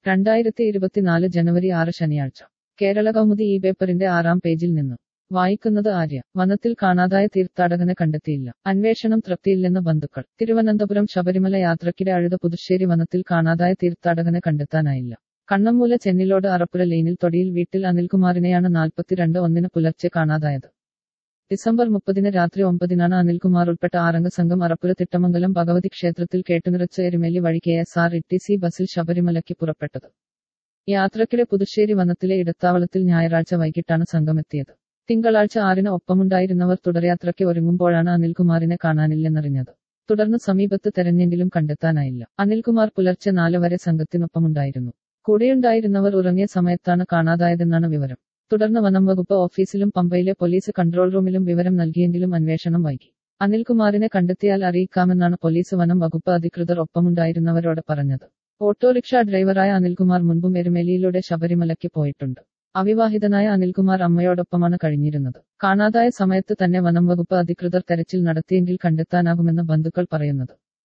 രണ്ടായിരത്തി ഇരുപത്തിനാല് ജനുവരി ആറ് ശനിയാഴ്ച കേരള കൗമുദി ഈ പേപ്പറിന്റെ ആറാം പേജിൽ നിന്ന് വായിക്കുന്നത് ആര്യ വനത്തിൽ കാണാതായ തീർത്ഥാടകനെ കണ്ടെത്തിയില്ല അന്വേഷണം തൃപ്തിയില്ലെന്ന് ബന്ധുക്കൾ തിരുവനന്തപുരം ശബരിമല യാത്രക്കിടെ അഴുത പുതുശ്ശേരി വനത്തിൽ കാണാതായ തീർത്ഥാടകനെ കണ്ടെത്താനായില്ല കണ്ണമ്മൂല ചെന്നിലോട് അറപ്പുര ലൈനിൽ തൊടിയിൽ വീട്ടിൽ അനിൽകുമാറിനെയാണ് നാൽപ്പത്തിരണ്ട് ഒന്നിന് പുലർച്ചെ കാണാതായത് ഡിസംബർ മുപ്പതിന് രാത്രി ഒമ്പതിനാണ് അനിൽകുമാർ ഉൾപ്പെട്ട ആറംഗ സംഘം അറപ്പുര തിട്ടമംഗലം ഭഗവതി ക്ഷേത്രത്തിൽ കേട്ടുനിറച്ച് എരുമേലി വഴി K S R T C ബസിൽ ശബരിമലയ്ക്ക് പുറപ്പെട്ടത് യാത്രക്കിടെ പുതുശ്ശേരി വനത്തിലെ ഇടത്താവളത്തിൽ ഞായറാഴ്ച വൈകിട്ടാണ് സംഘമെത്തിയത് തിങ്കളാഴ്ച ആറിന് ഒപ്പമുണ്ടായിരുന്നവർ തുടർയാത്രയ്ക്ക് ഒരുങ്ങുമ്പോഴാണ് അനിൽകുമാറിനെ കാണാനില്ലെന്നറിഞ്ഞത് തുടർന്ന് സമീപത്ത് തെരഞ്ഞെങ്കിലും കണ്ടെത്താനായില്ല അനിൽകുമാർ പുലർച്ചെ നാല് വരെ സംഘത്തിനൊപ്പമുണ്ടായിരുന്നു കൂടെയുണ്ടായിരുന്നവർ ഉറങ്ങിയ സമയത്താണ് കാണാതായതെന്നാണ് വിവരം തുടർന്ന് വനം വകുപ്പ് ഓഫീസിലും പമ്പയിലെ പോലീസ് കൺട്രോൾ റൂമിലും വിവരം നൽകിയെങ്കിലും അന്വേഷണം വൈകി അനിൽകുമാറിനെ കണ്ടെത്തിയാൽ അറിയിക്കാമെന്നാണ് പോലീസ് വനം വകുപ്പ് അധികൃതർ ഒപ്പമുണ്ടായിരുന്നവരോട് പറഞ്ഞത് ഓട്ടോറിക്ഷ ഡ്രൈവറായ അനിൽകുമാർ മുൻപും എരുമേലിയിലൂടെ ശബരിമലയ്ക്ക് പോയിട്ടുണ്ട് അവിവാഹിതനായ അനിൽകുമാർ അമ്മയോടൊപ്പമാണ് കഴിഞ്ഞിരുന്നത് കാണാതായ സമയത്ത് തന്നെ വനം വകുപ്പ് അധികൃതർ തെരച്ചിൽ നടത്തിയെങ്കിൽ കണ്ടെത്താനാകുമെന്ന് ബന്ധുക്കൾ പറയുന്നത്